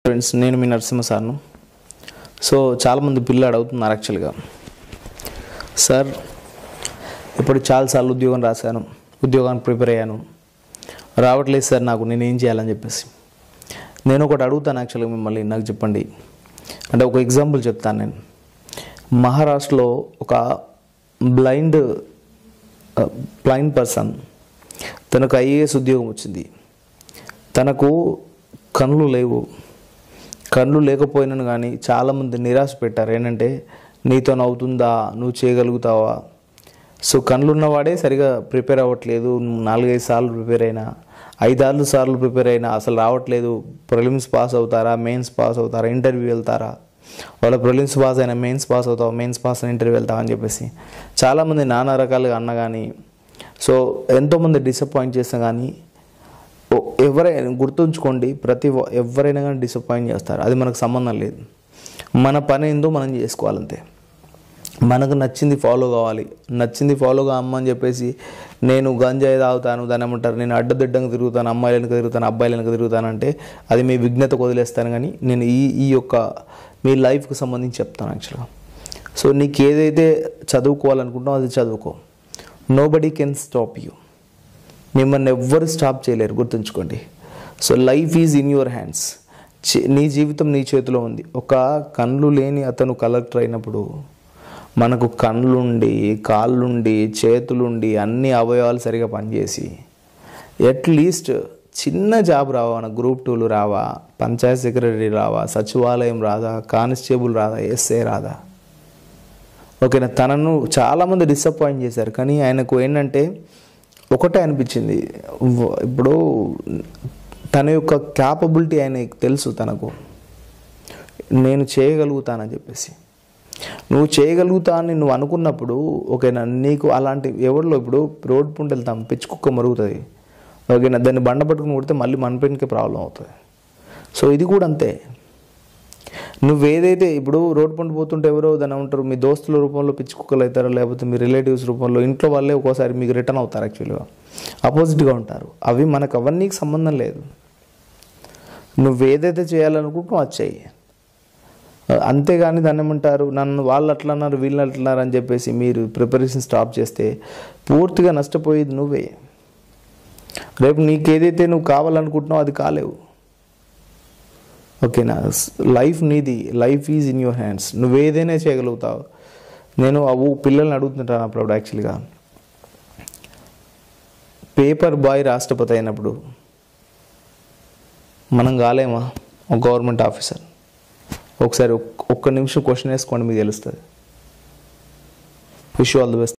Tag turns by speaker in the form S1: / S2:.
S1: friends నేను మీ Narasimha సార్ను so చాలామంది పిల్లలు అడుగుతున్నారు యాక్చువల్గా సార్ ఇప్పుడు చాలాసార్లు ఉద్యోగం రాశాను ఉద్యోగానికి ప్రిపేర్ అయ్యాను రావట్లేదు సార్ నాకు నేను ఏం చేయాలని చెప్పేసి నేను ఒకటి అడుగుతాను యాక్చువల్గా మిమ్మల్ని నాకు చెప్పండి అంటే ఒక ఎగ్జాంపుల్ చెప్తాను నేను మహారాష్ట్రలో ఒక బ్లైండ్ బ్లైండ్ పర్సన్ తనకు ఐఏఎస్ ఉద్యోగం వచ్చింది తనకు కళ్ళు లేవు కళ్ళు లేకపోయినాను కానీ చాలామంది నిరాశ పెట్టారు ఏంటంటే నీతో అవుతుందా నువ్వు చేయగలుగుతావా సో కళ్ళు ఉన్నవాడే సరిగా ప్రిపేర్ అవ్వట్లేదు నాలుగైదు సార్లు ప్రిపేర్ అయినా ఐదారు సార్లు ప్రిపేర్ అయినా అసలు రావట్లేదు ప్రిలిమ్స్ పాస్ అవుతారా మెయిన్స్ పాస్ అవుతారా ఇంటర్వ్యూ వెళ్తారా వాళ్ళ ప్రిలిమ్స్ పాస్ అయినా మెయిన్స్ పాస్ అవుతావా మెయిన్స్ పాస్ అయినా ఇంటర్వ్యూ వెళ్తావా అని చెప్పేసి చాలామంది నానా రకాలుగా అన్న కానీ సో ఎంతోమంది డిసప్పాయింట్ చేస్తాం కానీ ఓ- ఎవరైనా గుర్తుంచుకోండి ప్రతి ఒ- ఎవరైనా కానీ డిసప్పాయింట్ చేస్తారు అది మనకు సంబంధం లేదు మన పని ఏందో మనం చేసుకోవాలంతే మనకు నచ్చింది ఫాలో కావాలి నచ్చింది ఫాలో కామ్మని చెప్పేసి నేను గంజాయి తాగుతాను దాని ఏమంటారు నేను అడ్డదిడ్డంగా తిరుగుతాను అమ్మాయిల వెనక తిరుగుతాను అబ్బాయిల వెనక తిరుగుతానంటే అది మీ విఘ్నతకు వదిలేస్తాను కానీ నేను ఈ ఈ యొక్క మీ లైఫ్కి సంబంధించి చెప్తాను యాక్చువల్గా సో నీకు ఏదైతే చదువుకోవాలనుకుంటావో అది చదువుకో nobody can stop you మిమ్మల్ని ఎవ్వరు స్టాప్ చేయలేరు గుర్తుంచుకోండి so life is in your hands నీ జీవితం నీ చేతిలో ఉంది ఒక కళ్ళు లేని అతను కలెక్టర్ అయినప్పుడు మనకు కళ్ళుండి కాళ్ళుండి చేతులుండి అన్ని అవయవాలు సరిగా పనిచేసి అట్లీస్ట్ చిన్న జాబ్ రావా మన గ్రూప్ టూలు రావా పంచాయత్ సెక్రటరీ రావా సచివాలయం రాదా కానిస్టేబుల్ రాదా ఎస్ఏ రాదా ఓకేనా తనను చాలామంది డిసప్పాయింట్ చేశారు కానీ ఆయనకు ఏంటంటే ఒకటే అనిపించింది వ- ఇప్పుడు తన యొక్క క్యాపబిలిటీ ఆయనకు తెలుసు తనకు నేను చేయగలుగుతానని చెప్పేసి నువ్వు చేయగలుగుతా అని నువ్వు అనుకున్నప్పుడు ఓకేనా నీకు అలాంటి ఎవరిలో ఇప్పుడు రోడ్ పుంట వెళ్తాం పిచ్చి కుక్క మరుగుతుంది ఓకేనా దాన్ని బండ పట్టుకుని కొడితే మళ్ళీ మన పెన్కి ప్రాబ్లం అవుతుంది సో ఇది కూడా అంతే నువ్వేదైతే ఇప్పుడు రోడ్ పంట పోతుంటే ఎవరో దాని ఉంటారు మీ దోస్తుల రూపంలో పిచ్చి కుక్కలు అవుతారో లేకపోతే మీ రిలేటివ్స్ రూపంలో ఇంట్లో వాళ్ళే ఒక్కోసారి మీకు రిటర్న్ అవుతారు యాక్చువల్గా ఆపోజిట్గా ఉంటారు అవి మనకు అవన్నీ సంబంధం లేదు నువ్వేదైతే చేయాలనుకుంటున్నావు అది చెయ్యి అంతేగాని దాన్ని ఏమంటారు నన్ను వాళ్ళు అట్లా అన్నారు వీళ్ళు అట్లా అన్నారు అని చెప్పేసి మీరు ప్రిపరేషన్ స్టాప్ చేస్తే పూర్తిగా నష్టపోయేది నువ్వే రేపు నీకేదైతే నువ్వు కావాలనుకుంటున్నావు అది కాలేవు ఓకేనా లైఫ్ నీది life is in your hands నువ్వేదైనా చేయగలుగుతావు నేను అవు పిల్లల్ని అడుగుతుంటాను అప్పుడప్పుడు యాక్చువల్గా పేపర్ బాయ్ రాష్ట్రపతి అయినప్పుడు మనం కాలేమా ఒక గవర్నమెంట్ ఆఫీసర్ ఒకసారి ఒక్క- ఒక్క నిమిషం క్వశ్చన్ వేసుకోండి మీకు తెలుస్తుంది విష్ ఆల్ ది బెస్ట్